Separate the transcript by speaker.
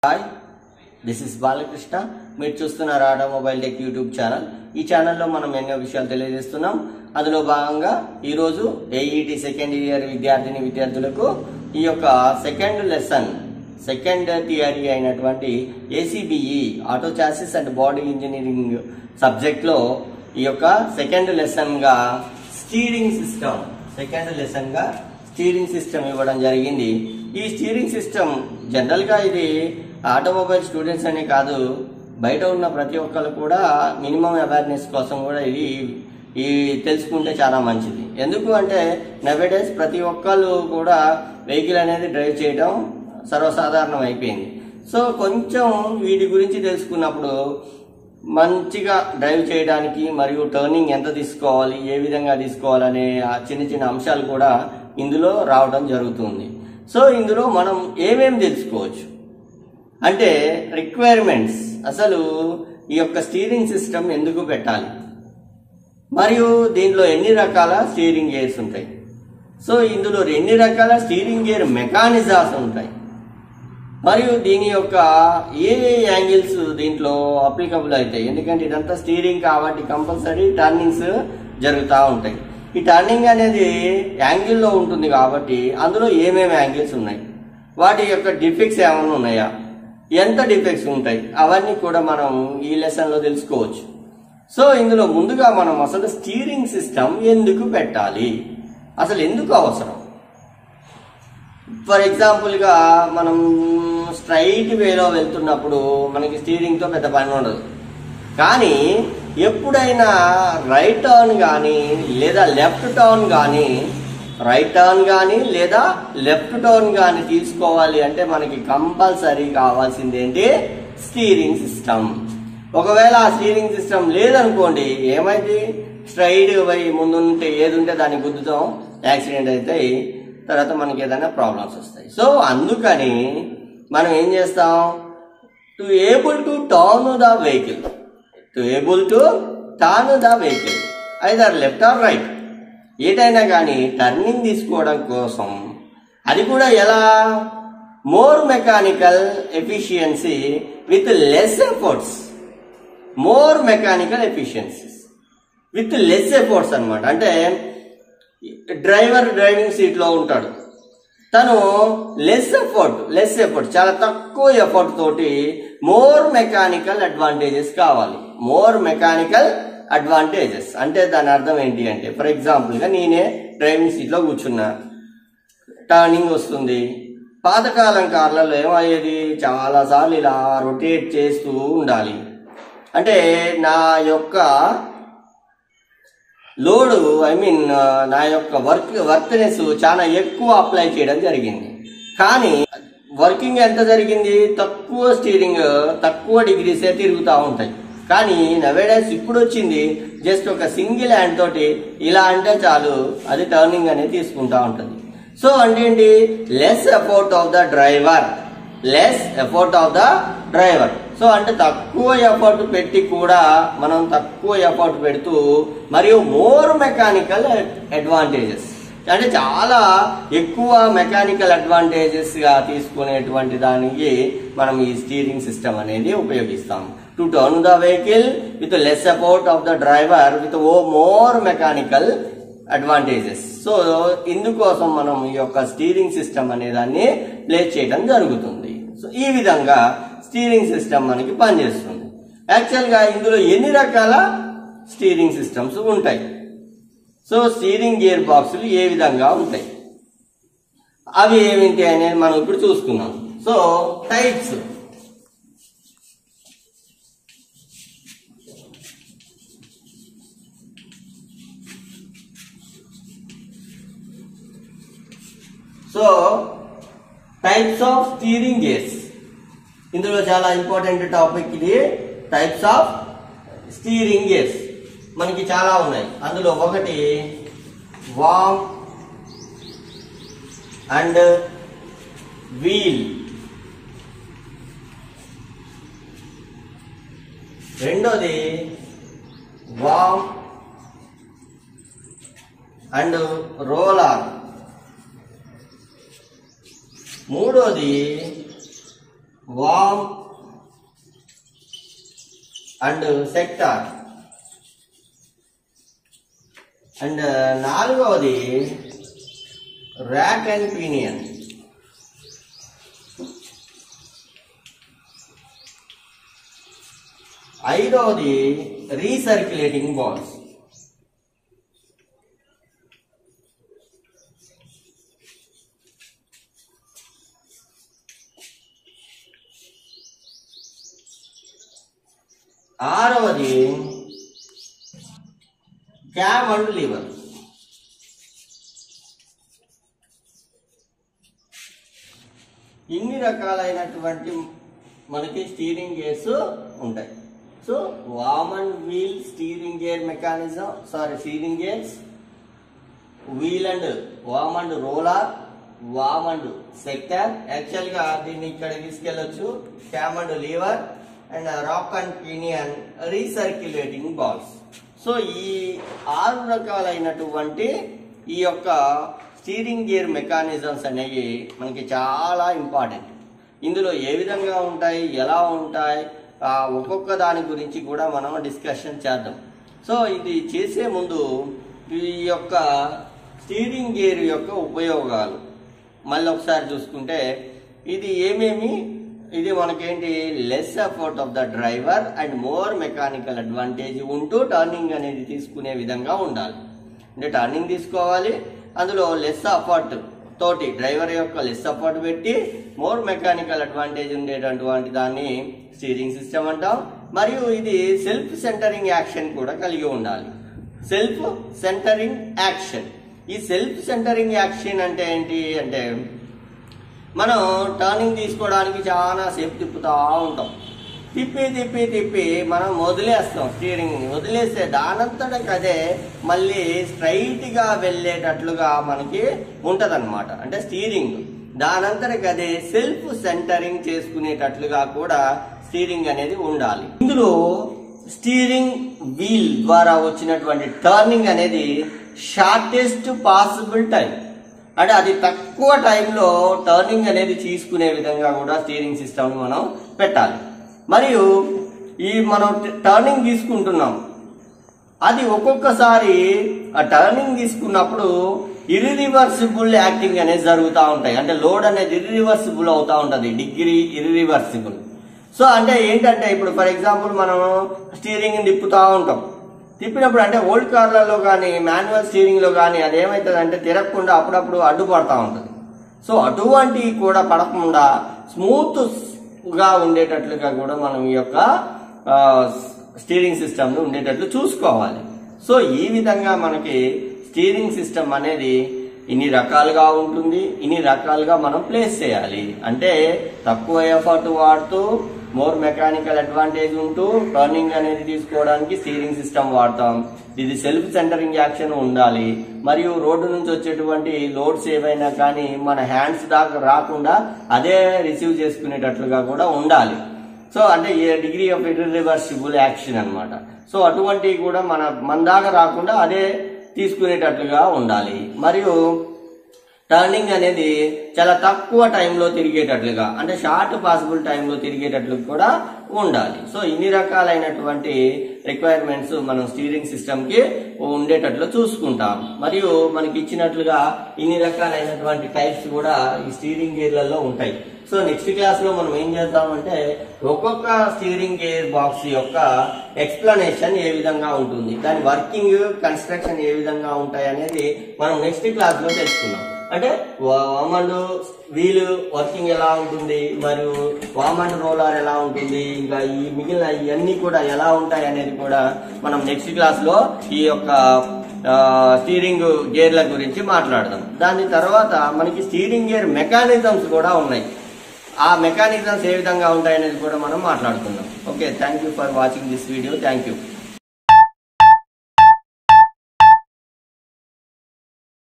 Speaker 1: hi this is Balakrishna మీరు చూస్తున్నారు automobile tech YouTube channel ఈ ఛానల్లో మనం ఎన్నో విషయాలు తెలియజేస్తున్నాం అందులో భాగంగా ఈరోజు ఏఈటి సెకండ్ ఇయర్ విద్యార్థిని విద్యార్థులకు ఈ యొక్క సెకండ్ లెసన్ సెకండ్ థియరీ అయినటువంటి ACBE auto chassis and body engineering సబ్జెక్ట్లో ఈ యొక్క సెకండ్ లెసన్గా స్టీరింగ్ సిస్టమ్ సెకండ్ లెసన్గా స్టీరింగ్ సిస్టమ్ ఇవ్వడం జరిగింది ఈ స్టీరింగ్ సిస్టమ్ జనరల్గా ఇది ఆటోమొబైల్ స్టూడెంట్స్ అనే కాదు బయట ఉన్న ప్రతి ఒక్కరు కూడా మినిమం అవేర్నెస్ కోసం కూడా ఇది ఈ తెలుసుకుంటే చాలా మంచిది ఎందుకు అంటే నవేడేస్ ప్రతి ఒక్కళ్ళు కూడా వెహికల్ అనేది డ్రైవ్ చేయడం సర్వసాధారణం అయిపోయింది సో కొంచెం వీటి గురించి తెలుసుకున్నప్పుడు మంచిగా డ్రైవ్ చేయడానికి మరియు టర్నింగ్ ఎంత తీసుకోవాలి ఏ విధంగా తీసుకోవాలనే ఆ చిన్న చిన్న అంశాలు కూడా ఇందులో రావడం జరుగుతుంది సో ఇందులో మనం ఏమేమి తెలుసుకోవచ్చు అంటే రిక్వైర్మెంట్స్ అసలు ఈ యొక్క స్టీరింగ్ సిస్టమ్ ఎందుకు పెట్టాలి మరియు దీంట్లో ఎన్ని రకాల స్టీరింగ్ గేర్స్ ఉంటాయి సో ఇందులో ఎన్ని రకాల స్టీరింగ్ గేర్ మెకానిజాస్ ఉంటాయి మరియు దీని యొక్క ఏ ఏ యాంగిల్స్ దీంట్లో అప్లికబుల్ అవుతాయి ఎందుకంటే ఇదంతా స్టీరింగ్ కాబట్టి కంపల్సరీ టర్నింగ్స్ జరుగుతూ ఉంటాయి ఈ టర్నింగ్ అనేది యాంగిల్లో ఉంటుంది కాబట్టి అందులో ఏమేమి యాంగిల్స్ ఉన్నాయి వాటి యొక్క డిఫెక్ట్స్ ఏమైనా ఉన్నాయా ఎంత డిఫెక్ట్స్ ఉంటాయి అవన్నీ కూడా మనం ఈ లెసన్లో తెలుసుకోవచ్చు సో ఇందులో ముందుగా మనం అసలు స్టీరింగ్ సిస్టమ్ ఎందుకు పెట్టాలి అసలు ఎందుకు అవసరం ఫర్ ఎగ్జాంపుల్గా మనం స్ట్రైట్ వేలో వెళ్తున్నప్పుడు మనకి స్టీరింగ్తో పెద్ద పని ఉండదు కానీ ఎప్పుడైనా రైట్ టర్న్ కానీ లేదా లెఫ్ట్ టర్న్ కానీ రైట్ టర్న్ కానీ లేదా లెఫ్ట్ టర్న్ కానీ తీసుకోవాలి అంటే మనకి కంపల్సరీ కావాల్సింది ఏంటి స్టీరింగ్ సిస్టమ్ ఒకవేళ ఆ స్టీరింగ్ సిస్టమ్ లేదనుకోండి ఏమైంది స్ట్రైట్ పోయి ముందుంటే ఏది ఉంటే దాన్ని గుద్దుతాం యాక్సిడెంట్ అవుతాయి తర్వాత మనకి ఏదైనా ప్రాబ్లమ్స్ వస్తాయి సో అందుకని మనం ఏం చేస్తాం to able to turn the vehicle to able to turn the vehicle either left or right ఏదైనా కానీ టర్నింగ్ తీసుకోవడం కోసం అది కూడా ఎలా more mechanical efficiency with less efforts more mechanical efficiencies with less efforts అనమాట అంటే డ్రైవర్ డ్రైవింగ్ సీట్లో ఉంటాడు తను లెస్ ఎఫర్ట్ లెస్ ఎఫర్ట్ చాలా తక్కువ ఎఫర్ట్ తోటి మోర్ మెకానికల్ అడ్వాంటేజెస్ కావాలి మోర్ మెకానికల్ అడ్వాంటేజెస్ అంటే దాని అర్థం ఏంటి అంటే ఫర్ ఎగ్జాంపుల్గా నేనే డ్రైవింగ్ సీట్లో కూర్చున్నా టర్నింగ్ వస్తుంది పాతకాలం కార్లలో ఏమయ్యేది చాలాసార్లు ఇలా రొటేట్ చేస్తూ ఉండాలి అంటే నా యొక్క లోడు ఐ మీన్ నా యొక్క వర్క్ వర్క్నెస్ చాలా ఎక్కువ అప్లై చేయడం జరిగింది కానీ వర్కింగ్ ఎంత జరిగింది తక్కువ స్టీరింగ్ తక్కువ డిగ్రీసే తిరుగుతూ ఉంటాయి కానీ నవేడేస్ ఇప్పుడు వచ్చింది జస్ట్ ఒక సింగిల్ హ్యాండ్ తోటి ఇలా అంటే చాలు అది టర్నింగ్ అనేది తీసుకుంటా ఉంటుంది సో అంటే ఏంటి less effort of the driver less effort of the driver so అంటే తక్కువ ఎఫర్ట్ పెట్టి కూడా మనం తక్కువ ఎఫర్ట్ పెడుతూ మరియు మోర్ మెకానికల్ అడ్వాంటేజెస్ అంటే చాలా ఎక్కువ మెకానికల్ అడ్వాంటేజెస్ గా తీసుకునేటువంటి దానికి మనం ఈ స్టీరింగ్ సిస్టమ్ అనేది ఉపయోగిస్తాం to turn the vehicle with less effort of the driver with uh more mechanical advantages so ఇందుకోసం మనం ఈ యొక్క స్టీరింగ్ సిస్టమ్ అనే దాన్ని ప్లేస్ చేయడం జరుగుతుంది సో ఈ విధంగా స్టీరింగ్ సిస్టమ్ మనకి పనిచేస్తుంది యాక్చువల్గా ఇందులో ఎన్ని రకాల స్టీరింగ్ సిస్టమ్స్ ఉంటాయి సో స్టీరింగ్ గేర్ బాక్సులు ఏ విధంగా ఉంటాయి అవి ఏమిటి అనేది మనం ఇప్పుడు చూసుకున్నాం so types so types of steering gears ఇందులో చాలా ఇంపార్టెంట్ టాపిక్ ఇది టైప్స్ ఆఫ్ స్టీరింగ్ గేర్స్ మనకి చాలా ఉన్నాయి అందులో ఒకటి వామ్ అండ్ వీల్ రెండోది వామ్ అండ్ రోలర్ మూడోది వామ్ అండ్ సెక్టార్ అండ్ నాలుగవది ర్యాక్ అండ్ పీనియన్ ఐదవది రీసర్క్యులేటింగ్ బాల్స్ ఆరవది క్యామ్ అండ్ లివర్ ఇన్ని రకాలైనటువంటి మనకి స్టీరింగ్ గేర్స్ ఉంటాయి so worm and wheel steering gear mechanism sorry steering gears wheel and worm and roller worm and sector actual గా దీన్ని ఇక్కడ తీసుకెళ్లొచ్చు cam and lever and rack and pinion recirculating balls so ఈ ఆరు రకాలైనటువంటి ఈ యొక్క స్టీరింగ్ గేర్ మెకానిజమ్స్ అనేవి మనకి చాలా ఇంపార్టెంట్ ఇందులో ఏ విధంగా ఉంటాయి ఎలా ఉంటాయి ఆ ఒక్కొక్క దాని గురించి కూడా మనం డిస్కషన్ చేద్దాం సో ఇది చేసే ముందు ఈ యొక్క స్టీరింగ్ గేర్ యొక్క ఉపయోగాలు మళ్ళీ ఒకసారి చూసుకుంటే ఇది ఏమేమి ఇది మనకేంటి less effort of the driver and more mechanical advantage ఉంటూ టర్నింగ్ అనేది తీసుకునే విధంగా ఉండాలి అంటే టర్నింగ్ తీసుకోవాలి అందులో లెస్ అఫర్ట్ తోటి డ్రైవర్ యొక్క లెస్ అఫర్ట్ పెట్టి మోర్ మెకానికల్ అడ్వాంటేజ్ ఉండేటటువంటి దాన్ని స్టీరింగ్ సిస్టమ్ అంటాం మరియు ఇది సెల్ఫ్ సెంటరింగ్ యాక్షన్ కూడా కలిగి ఉండాలి సెల్ఫ్ సెంటరింగ్ యాక్షన్ ఈ సెల్ఫ్ సెంటరింగ్ యాక్షన్ అంటే ఏంటి అంటే మనం టర్నింగ్ తీసుకోవడానికి చాలా సేపు తిప్పుతూ ఉంటాం తిప్పి తిప్పి తిప్పి మనం వదిలేస్తాం స్టీరింగ్ వదిలేస్తే దానంతటకి అదే మళ్ళీ స్ట్రైట్ గా వెళ్ళేటట్లుగా మనకి ఉంటదన్నమాట అంటే స్టీరింగ్ దానంతటకి అదే సెల్ఫ్ సెంటరింగ్ చేసుకునేటట్లుగా కూడా స్టీరింగ్ అనేది ఉండాలి ఇందులో స్టీరింగ్ వీల్ ద్వారా వచ్చినటువంటి టర్నింగ్ అనేది షార్టెస్ట్ పాసిబుల్ టైం అంటే అది తక్కువ టైంలో టర్నింగ్ అనేది తీసుకునే విధంగా కూడా స్టీరింగ్ సిస్టమ్ మనం పెట్టాలి మరియు ఈ మనం టర్నింగ్ తీసుకుంటున్నాం అది ఒక్కొక్కసారి ఆ టర్నింగ్ తీసుకున్నప్పుడు ఇర్రివర్సిబుల్ యాక్టింగ్ అనేది జరుగుతూ ఉంటాయి అంటే లోడ్ అనేది ఇర్రివర్సిబుల్ అవుతా ఉంటది డిగ్రీ ఇర్రివర్సిబుల్ సో అంటే ఏంటంటే ఇప్పుడు ఫర్ ఎగ్జాంపుల్ మనం స్టీరింగ్ తిప్పుతూ ఉంటాం తిప్పినప్పుడు అంటే ఓల్డ్ కార్లలో కానీ మాన్యువల్ స్టీరింగ్ లో కానీ అది ఏమవుతుంది అంటే తిరగకుండా అప్పుడప్పుడు అడ్డుపడతా ఉంటుంది సో అటువంటివి కూడా పడకుండా స్మూత్ గా ఉండేటట్లుగా కూడా మనం ఈ యొక్క ఆ, స్టీరింగ్ సిస్టమ్ ను ఉండేటట్లు చూసుకోవాలి సో ఈ విధంగా మనకి స్టీరింగ్ సిస్టమ్ అనేది ఇన్ని రకాలుగా ఉంటుంది ఇన్ని రకాలుగా మనం ప్లేస్ చేయాలి అంటే తక్కువ ఎఫర్ట్ వాడుతూ మోర్ మెకానికల్ అడ్వాంటేజ్ ఉంటూ టర్నింగ్ అనేది తీసుకోవడానికి స్టీరింగ్ సిస్టమ్ వాడతాం ఇది సెల్ఫ్ సెంటరింగ్ యాక్షన్ ఉండాలి మరియు రోడ్డు నుంచి వచ్చేటువంటి లోడ్స్ ఏవైనా కానీ మన హ్యాండ్స్ దాకా రాకుండా అదే రిసీవ్ చేసుకునేటట్లుగా కూడా ఉండాలి సో అంటే a degree of irreversible action అన్నమాట సో అటువంటివి కూడా మన మన దాకా రాకుండా అదే తీసుకునేటట్లుగా ఉండాలి మరియు టర్నింగ్ అనేది చాలా తక్కువ టైంలో తిరిగేటట్లుగా అంటే షార్ట్ పాసిబుల్ టైంలో తిరిగేటట్లు కూడా ఉండాలి సో ఇన్ని రకాలైనటువంటి రిక్వైర్మెంట్స్ మనం స్టీరింగ్ సిస్టమ్ కి ఉండేటట్లు చూసుకుంటాం మరియు మనకి ఇచ్చినట్లుగా ఇన్ని రకాలైనటువంటి టైప్స్ కూడా ఈ స్టీరింగ్ గేర్లలో ఉంటాయి సో నెక్స్ట్ క్లాస్ లో మనం ఏం చేద్దామంటే ఒక్కొక్క స్టీరింగ్ గేర్ బాక్స్ యొక్క ఎక్స్ప్లెనేషన్ ఏ విధంగా ఉంటుంది దాని వర్కింగ్ కన్స్ట్రక్షన్ ఏ విధంగా ఉంటాయి అనేది మనం నెక్స్ట్ క్లాస్ లో తెలుసుకుందాం అంటే వామండ్ వీలు వర్కింగ్ ఎలా ఉంటుంది మరియు వామండ్ రోలర్ ఎలా ఉంటుంది ఇంకా ఈ మిగిలిన ఇవన్నీ కూడా ఎలా ఉంటాయి అనేది కూడా మనం నెక్స్ట్ క్లాస్ లో ఈ యొక్క ఆ, స్టీరింగ్ గేర్ల గురించి మాట్లాడదాం దాని తర్వాత మనకి స్టీరింగ్ గేర్ మెకానిజమ్స్ కూడా ఉన్నాయి ఆ మెకానిజమ్స్ ఏ విధంగా ఉంటాయి అనేది కూడా మనం మాట్లాడుకుందాం okay thank you for watching this video thank you